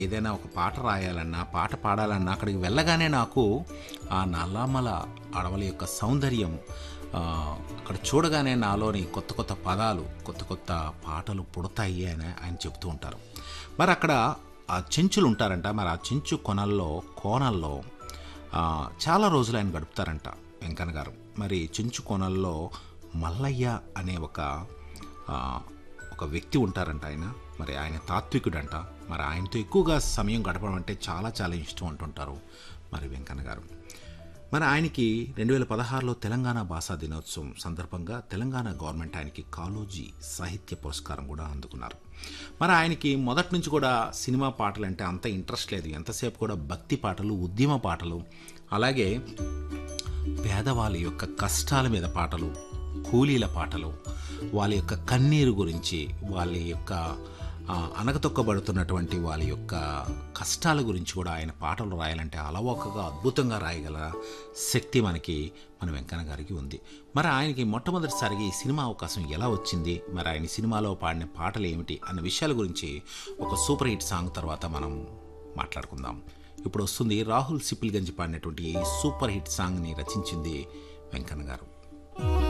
ఏదైనా ఒక పాట రాయాలన్నా పాట పాడాలన్నా అక్కడికి వెళ్ళగానే నాకు ఆ నల్లమల అడవుల యొక్క సౌందర్యం ఆ, అక్కడ చూడగానే నాలోని కొత్త కొత్త పదాలు కొత్త కొత్త పాటలు పుడతాయి అని ఆయన చెప్తూ ఉంటారు మరి అక్కడ ఆ చెంచులు ఉంటారంట మరి ఆ చెంచు కొనల్లో కోనల్లో ఆ, చాలా రోజులు ఆయన గడుపుతారంట వెంకన్న గారు మరి చెంచు కోనల్లో మల్లయ్య అనే ఒక ఆ, ఒక వ్యక్తి ఉంటారంట ఆయన మరి ఆయన తాత్వికుడంట మరి ఆయనతో ఎక్కువగా సమయం గడపడం అంటే చాలా చాలా ఇష్టం అంటుంటారు మరి వెంకన్న గారు మరి ఆయనకి రెండు వేల పదహారులో తెలంగాణ భాషా దినోత్సవం సందర్భంగా తెలంగాణ గవర్నమెంట్ ఆయనకి కాలోజీ సాహిత్య పురస్కారం కూడా అందుకున్నారు మరి ఆయనకి మొదటి నుంచి కూడా సినిమా పాటలు అంటే అంత ఇంట్రెస్ట్ లేదు ఎంతసేపు కూడా భక్తి పాటలు ఉద్యమ పాటలు అలాగే పేదవాళ్ళ యొక్క కష్టాల మీద పాటలు కూలీల పాటలు వాళ్ళ యొక్క కన్నీరు గురించి వాళ్ళ యొక్క ఆ, అణగతొక్కబడుతున్నటువంటి వాళ్ళ యొక్క కష్టాల గురించి కూడా ఆయన పాటలు రాయాలంటే అలవోకగా అద్భుతంగా రాయగల శక్తి మనకి మన వెంకన్న గారికి ఉంది మరి ఆయనకి మొట్టమొదటిసారిగా ఈ సినిమా అవకాశం ఎలా వచ్చింది మరి ఆయన సినిమాలో పాడిన పాటలు ఏమిటి అన్న విషయాల గురించి ఒక సూపర్ హిట్ సాంగ్ తర్వాత మనం మాట్లాడుకుందాం ఇప్పుడు వస్తుంది రాహుల్ సిపిల్గంజ్ పాడినటువంటి ఈ సూపర్ హిట్ సాంగ్ని రచించింది వెంకన్న గారు